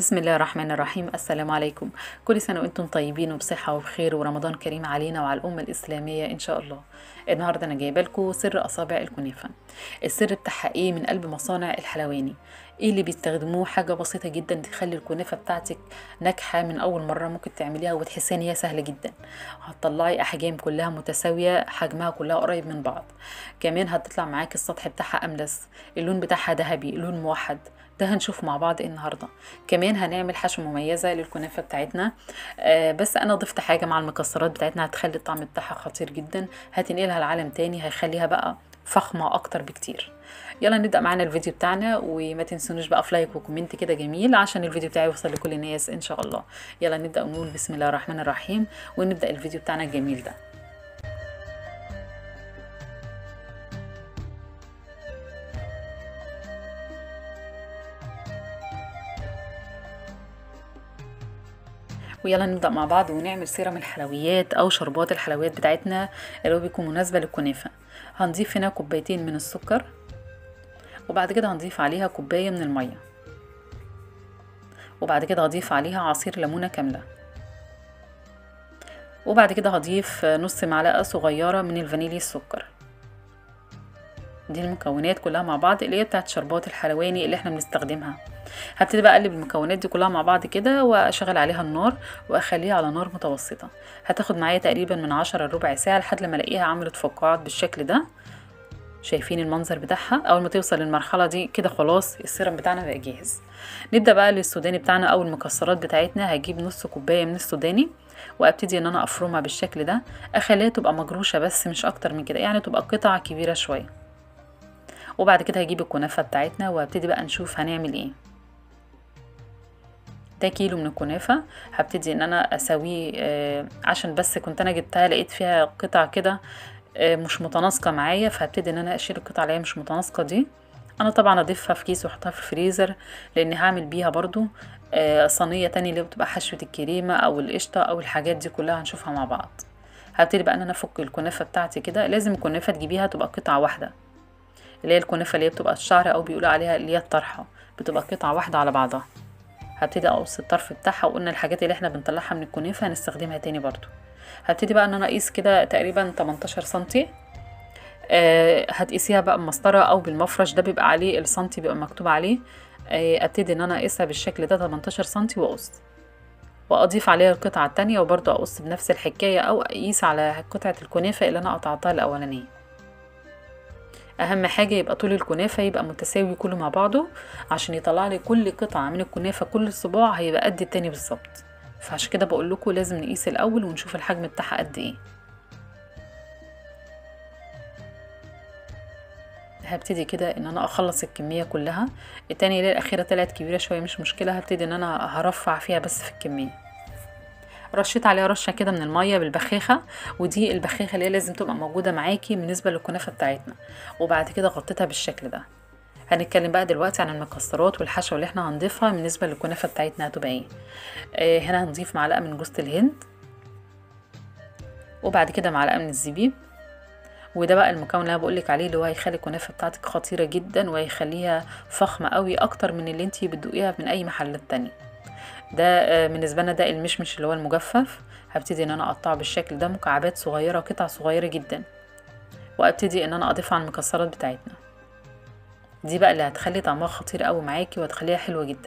بسم الله الرحمن الرحيم السلام عليكم كل سنة وانتم طيبين وبصحة وبخير ورمضان كريم علينا وعلى الأمة الإسلامية إن شاء الله النهاردة أنا جايبة لكم سر أصابع الكنافة السر بتاعها إيه من قلب مصانع الحلواني إيه اللي بيستخدموه حاجة بسيطة جدا تخلي الكنافة بتاعتك ناجحة من أول مرة ممكن تعمليها وتحسي إن هي سهلة جدا هتطلعي أحجام كلها متساوية حجمها كلها قريب من بعض كمان هتطلع معاك السطح بتاعها أملس اللون بتاعها ذهبي لون موحد ده هنشوف مع بعض ايه النهارده كمان هنعمل حشو مميزه للكنافه بتاعتنا آه بس انا ضفت حاجه مع المكسرات بتاعتنا هتخلي الطعم بتاعها خطير جدا هتنقلها لعالم تاني هيخليها بقى فخمه اكتر بكتير يلا نبدا معانا الفيديو بتاعنا وما تنسونوش بقى في لايك وكومنت كده جميل عشان الفيديو بتاعي يوصل لكل الناس ان شاء الله يلا نبدا ونقول بسم الله الرحمن الرحيم ونبدا الفيديو بتاعنا الجميل ده ويلا نبدأ مع بعض ونعمل سيرم الحلويات أو شربات الحلويات بتاعتنا اللي هو بيكون مناسبة للكنافة هنضيف هنا كوبايتين من السكر وبعد كده هنضيف عليها كوباية من المية وبعد كده هضيف عليها عصير ليمونة كاملة وبعد كده هضيف نص معلقة صغيرة من الفانيليا السكر دي المكونات كلها مع بعض اللي هي بتاعت شربات الحلواني اللي احنا بنستخدمها هبتدي بقى اقلب المكونات دي كلها مع بعض كده واشغل عليها النار واخليها على نار متوسطه هتاخد معايا تقريبا من عشرة لربع ساعه لحد لما الاقيها عملت فقاعات بالشكل ده شايفين المنظر بتاعها اول ما توصل للمرحله دي كده خلاص السيرم بتاعنا بقى جاهز نبدا بقى للسوداني بتاعنا او المكسرات بتاعتنا هجيب نص كوبايه من السوداني وابتدي ان انا افرمها بالشكل ده اخليها تبقى مجروشه بس مش اكتر من كده يعني تبقى قطع كبيره شويه وبعد كده هجيب الكنافه بتاعتنا وابتدي بقى نشوف هنعمل ايه ده كيلو من الكنافة هبتدي ان انا اسويه آه عشان بس كنت انا جبتها لقيت فيها قطع كده آه مش متناسقة معايا فهبتدي ان انا اشيل القطع اللي هي مش متناسقة دي انا طبعا اضيفها في كيس واحطها في الفريزر لان هعمل بيها برضو آه صينية تانية اللي بتبقى حشوة الكريمة او القشطة او الحاجات دي كلها هنشوفها مع بعض هبتدي بقى ان انا افك الكنافة بتاعتي كده لازم الكنافة تجيبيها تبقى قطعة واحدة اللي هي الكنافة اللي هي بتبقى الشعر او بيقولوا عليها اللي هي الطرحة بتبقى قطعة واحدة على بعضها هبتدي اقص الطرف بتاعها وقلنا الحاجات اللي احنا بنطلعها من الكنافه هنستخدمها تاني برضو هبتدي بقى ان انا اقيس كده تقريبا 18 سنتي أه هتقيسيها بقى بمسطره او بالمفرش ده بيبقى عليه السنتي بيبقى مكتوب عليه أه ابتدي ان انا اقيسها بالشكل ده 18 سنتي واقص واضيف عليها القطعه التانية وبرضو اقص بنفس الحكايه او اقيس على قطعه الكنافه اللي انا قطعتها الاولانيه اهم حاجه يبقى طول الكنافه يبقى متساوي كله مع بعضه عشان يطلع لي كل قطعه من الكنافه كل صباع هيبقى قد التاني بالظبط فعشان كده بقول لكم لازم نقيس الاول ونشوف الحجم بتاعها قد ايه هبتدي كده ان انا اخلص الكميه كلها التانية اللي الاخيره طلعت كبيره شويه مش مشكله هبتدي ان انا هرفع فيها بس في الكميه رشيت عليها رشه كده من الميه بالبخاخه ودي البخاخه اللي هي لازم تبقى موجوده معاكي بالنسبه للكنافه بتاعتنا وبعد كده غطيتها بالشكل ده هنتكلم بقى دلوقتي عن المكسرات والحشوه اللي احنا هنضيفها بالنسبه للكنافه بتاعتنا هتبقى ايه آه هنا هنضيف معلقه من جوز الهند وبعد كده معلقه من الزبيب وده بقى المكون اللي انا بقولك عليه اللي هو هيخلي الكنافه بتاعتك خطيره جدا وهيخليها فخمه قوي اكتر من اللي انتي بتدوقيها من اي محلات تانية ده بالنسبه لنا ده المشمش اللي هو المجفف هبتدي ان انا اقطعه بالشكل ده مكعبات صغيره قطع صغيره جدا وابتدي ان انا اضيفها على المكسرات بتاعتنا دي بقى اللي هتخلي طعمها خطير قوي معاكي وهتخليها حلوه جدا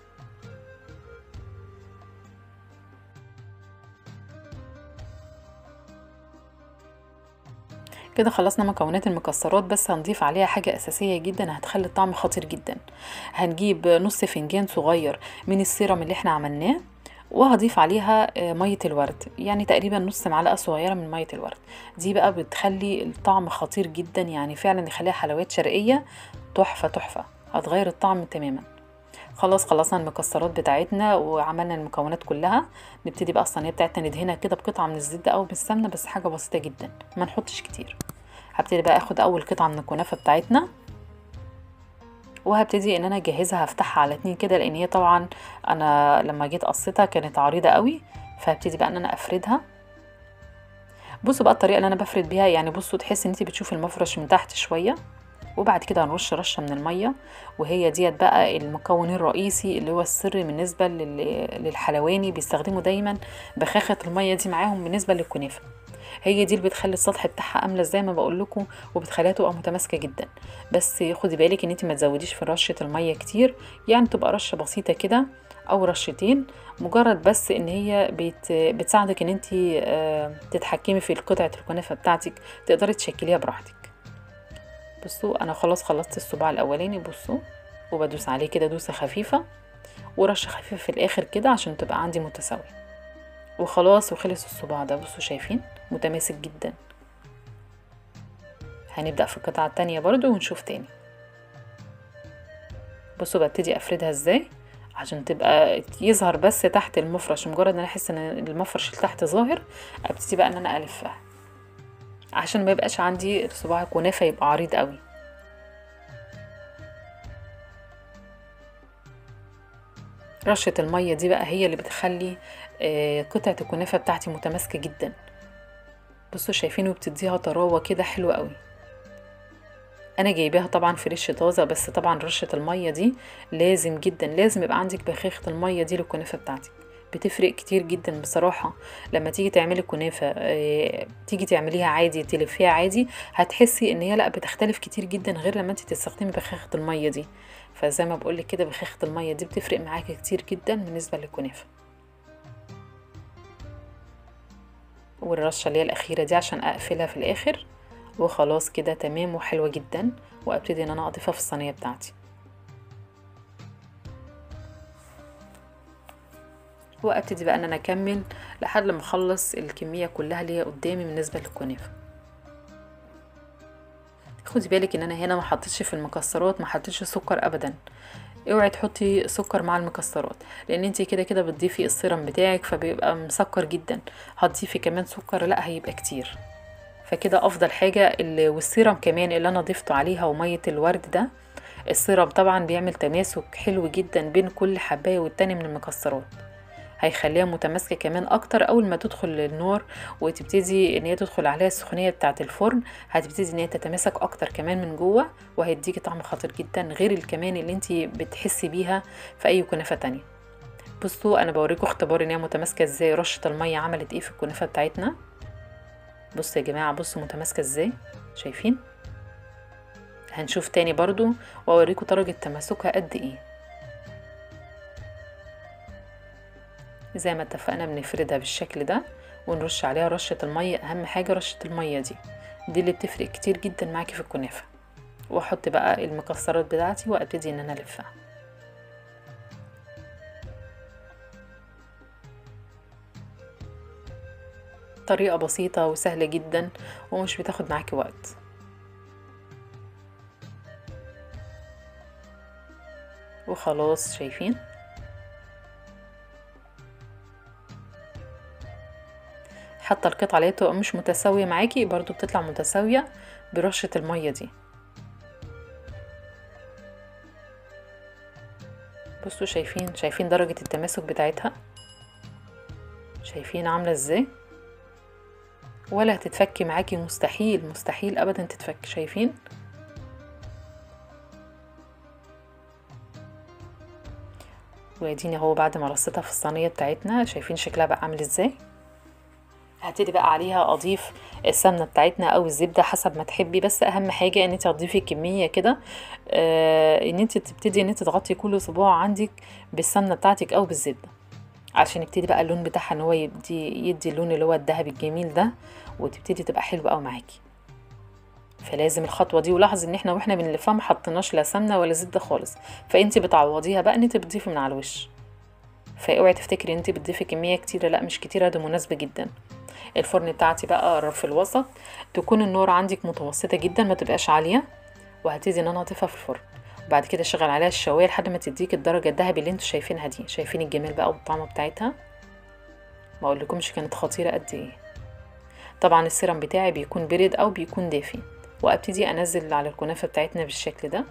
كده خلصنا مكونات المكسرات بس هنضيف عليها حاجة أساسية جدا هتخلي الطعم خطير جدا هنجيب نص فنجان صغير من السيرم اللي احنا عملناه وهضيف عليها مية الورد يعني تقريبا نص معلقة صغيرة من مية الورد دي بقى بتخلي الطعم خطير جدا يعني فعلا يخليها حلويات شرقية تحفة تحفة هتغير الطعم تماما خلاص خلصنا المكسرات بتاعتنا وعملنا المكونات كلها نبتدي بقى الصينيه بتاعتنا ندهنها كده بقطعه من الزبده او بالسمنه بس حاجه بسيطه جدا ما نحطش كتير هبتدي بقى اخد اول قطعه من الكنافه بتاعتنا وهبتدي ان انا اجهزها هفتحها على اتنين كده لان هي طبعا انا لما جيت قصيتها كانت عريضه قوي فهبتدي بقى ان انا افردها بصوا بقى الطريقه اللي انا بفرد بيها يعني بصوا تحس ان انت بتشوفي المفرش من تحت شويه وبعد كده هنرش رشه من الميه وهي ديت بقى المكون الرئيسي اللي هو السر بالنسبه لل- للحلواني بيستخدموا دايما بخاخه الميه دي معاهم بالنسبه للكنافه هي دي اللي بتخلي السطح بتاعها املى زي ما بقول لكم وبتخليها تبقى متماسكه جدا بس خدي بالك ان انت ما تزوديش في رشه الميه كتير يعني تبقى رشه بسيطه كده او رشتين مجرد بس ان هي بت... بتساعدك ان انت تتحكمي في قطعه الكنافه بتاعتك تقدري تشكليها براحتك بصوا انا خلاص خلصت الصباع الاولاني بصوا وبدوس عليه كده دوسه خفيفه ورشه خفيفه في الاخر كده عشان تبقى عندي متساويه وخلاص وخلص الصباع ده بصوا شايفين متماسك جدا هنبدأ في القطعة التانية برضو ونشوف تاني بصوا ببتدي افردها ازاي عشان تبقى يظهر بس تحت المفرش مجرد ان انا احس ان المفرش اللي تحت ظاهر ابتدي بقى ان انا الفها عشان ما يبقاش عندي صباع الكنافه يبقى عريض قوي رشة المية دي بقى هي اللي بتخلي آه، قطعة الكنافة بتاعتي متماسكة جدا بصوا شايفين وبتديها طراوة كده حلوة قوي انا جايباها طبعا فريش طازه بس طبعا رشه الميه دي لازم جدا لازم يبقى عندك بخاخه الميه دي للكنافه بتاعتك بتفرق كتير جدا بصراحة لما تيجي تعملي كنافة آه، تيجي تعمليها عادي تلفيها عادي هتحسي ان هي لا بتختلف كتير جدا غير لما انت تستخدمي بخاخة المية دي فزي ما بقولك كده بخاخة المية دي بتفرق معاكي كتير جدا بالنسبة للكنافة والرشة اللي هي الأخيرة دي عشان أقفلها في الآخر وخلاص كده تمام وحلوة جدا وأبتدي إن أنا أضيفها في الصينية بتاعتي وابتدي بقى ان انا اكمل لحد لما اخلص الكميه كلها اللي هي قدامي بالنسبه للكنافه خدي بالك ان انا هنا ما حطيتش في المكسرات ما حطيتش سكر ابدا اوعي تحطي سكر مع المكسرات لان انت كده كده بتضيفي السيرم بتاعك فبيبقى مسكر جدا هتضيفي كمان سكر لا هيبقى كتير فكده افضل حاجه اللي والسيرم كمان اللي انا ضفته عليها وميه الورد ده السيرم طبعا بيعمل تماسك حلو جدا بين كل حبايه والتاني من المكسرات هيخليها متماسكه كمان اكتر اول ما تدخل النار وتبتدي ان هي تدخل عليها السخونيه بتاعه الفرن هتبتدي ان هي تتماسك اكتر كمان من جوه وهيديكي طعم خطير جدا غير الكمان اللي انت بتحسي بيها في اي كنافه تانية بصوا انا بوريكم اختبار ان هي متماسكه ازاي رشه الميه عملت ايه في الكنافه بتاعتنا بصوا يا جماعه بصوا متماسكه ازاي شايفين هنشوف تاني برضو واوريكم درجه تماسكها قد ايه زي ما اتفقنا بنفردها بالشكل ده ونرش عليها رشة المية أهم حاجة رشة المية دي دي اللي بتفرق كتير جدا معاكي في الكنافة واحط بقى المكسرات بتاعتي وابتدي ان انا الفها طريقة بسيطة وسهلة جدا ومش بتاخد معاكي وقت وخلاص شايفين حتى القطعة اللي تبقى مش متساوية معاكي برضو بتطلع متساوية برشة المية دي بصوا شايفين شايفين درجة التماسك بتاعتها شايفين عاملة ازاي ولا هتتفك معاكي مستحيل مستحيل ابدا تتفك شايفين واديني اهو بعد ما رصيتها في الصينية بتاعتنا شايفين شكلها بقى عامل ازاي هبتدي بقى عليها اضيف السمنه بتاعتنا او الزبده حسب ما تحبي بس اهم حاجه ان انت هتضيفي كميه كده آه ان انت تبتدي ان انت تغطي كل صباع عندك بالسمنه بتاعتك او بالزبده عشان يبتدي بقى اللون بتاعها ان هو يدي يدي اللون اللي هو الذهبي الجميل ده وتبتدي تبقى حلوه قوي معاكي فلازم الخطوه دي ولاحظي ان احنا واحنا بنلفها ما حطيناش لا سمنه ولا زبده خالص فانت بتعوضيها بقى ان انت بتضيفي من على الوش فاوعي تفتكري ان انت بتضيفي كميه كتيره لا مش كتيره ده مناسبه جدا الفرن بتاعتي بقى في الوسط تكون النار عندك متوسطه جدا ما تبقاش عاليه وهبتدي ان انا اضيفها في الفرن وبعد كده اشغل عليها الشوايه لحد ما تديك الدرجه الذهبي اللي انتوا شايفينها دي شايفين الجمال بقى والطعمه بتاعتها ما اقولكمش كانت خطيره قد ايه طبعا السيرم بتاعي بيكون برد او بيكون دافي وابتدي انزل على الكنافه بتاعتنا بالشكل ده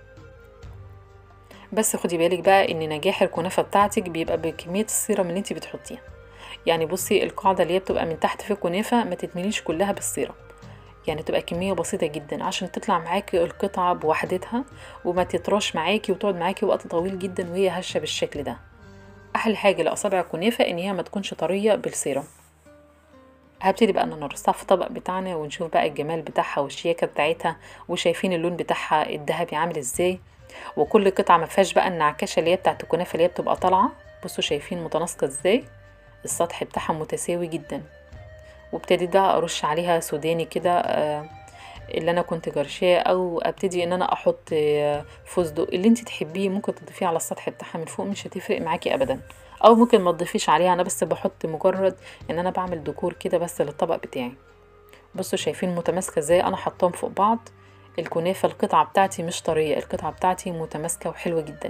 بس خدي بالك بقى ان نجاح الكنافه بتاعتك بيبقى بكميه السيرم اللي انت بتحطيها يعني بصي القاعده اللي هي بتبقى من تحت في الكنافه ما تتمليش كلها بالسيرم يعني تبقى كمية بسيطة جدا عشان تطلع معاكي القطعة بوحدتها وما تطراش معاكي وتقعد معاكي وقت طويل جدا وهي هشة بالشكل ده احلى حاجة لأصابع الكنافة ان هي ما تكونش طرية بالسيرم هبتدي بقى ان انا نرصها في الطبق بتاعنا ونشوف بقى الجمال بتاعها والشياكة بتاعتها وشايفين اللون بتاعها الذهبي عامل ازاي وكل قطعة ما فيهاش بقى النعكشة اللي هي بتاعت الكنافة اللي هي بتبقى طالعة بصوا شايفين متناسقة ازاي السطح بتاعها متساوي جدا وابتديت بقى ارش عليها سوداني كده آه، اللي انا كنت جرشاه او ابتدي ان انا احط آه، فستق اللي انت تحبيه ممكن تضيفيه على السطح بتاعها من فوق مش هتفرق معاكي ابدا او ممكن ما تضيفيش عليها انا بس بحط مجرد ان انا بعمل ديكور كده بس للطبق بتاعي بصوا شايفين متماسكه ازاي انا حطاهم فوق بعض الكنافه القطعه بتاعتي مش طريه القطعه بتاعتي متماسكه وحلوه جدا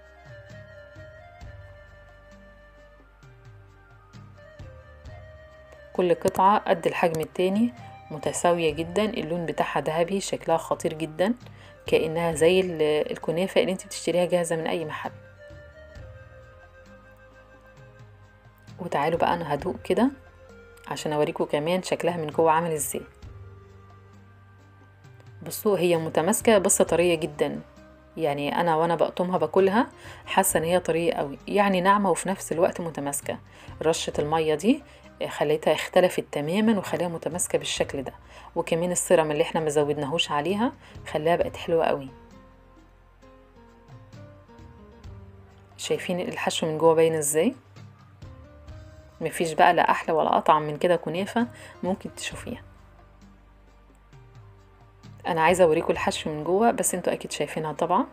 كل قطعة قد الحجم التاني متساوية جدا اللون بتاعها ذهبي شكلها خطير جدا كأنها زي ال- الكنافة اللي انت بتشتريها جاهزة من أي محل وتعالوا بقى أنا هدوق كده عشان أوريكم كمان شكلها من جوه عامل ازاي بصوا هي متماسكة بس طرية جدا يعني انا وانا بقطمها باكلها حاسه ان هي طريه قوي يعني ناعمه وفي نفس الوقت متماسكه رشه الميه دي خليتها اختلفت تماما وخليها متماسكه بالشكل ده وكمان السيرم اللي احنا ما زودناهوش عليها خلاها بقت حلوه قوي شايفين الحشو من جوه باين ازاي مفيش بقى لا احلى ولا اطعم من كده كنافه ممكن تشوفيها انا عايزه اوريكم الحشو من جوه بس انتوا اكيد شايفينها طبعا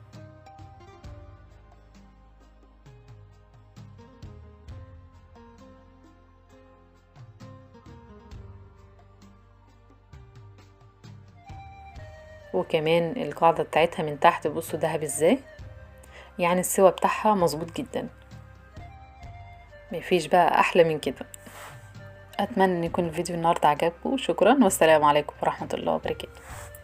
وكمان القاعده بتاعتها من تحت بصوا دهب ازاي يعني السوا بتاعها مظبوط جدا مفيش بقى احلى من كده اتمنى ان يكون الفيديو النهارده عجبكم شكرا والسلام عليكم ورحمه الله وبركاته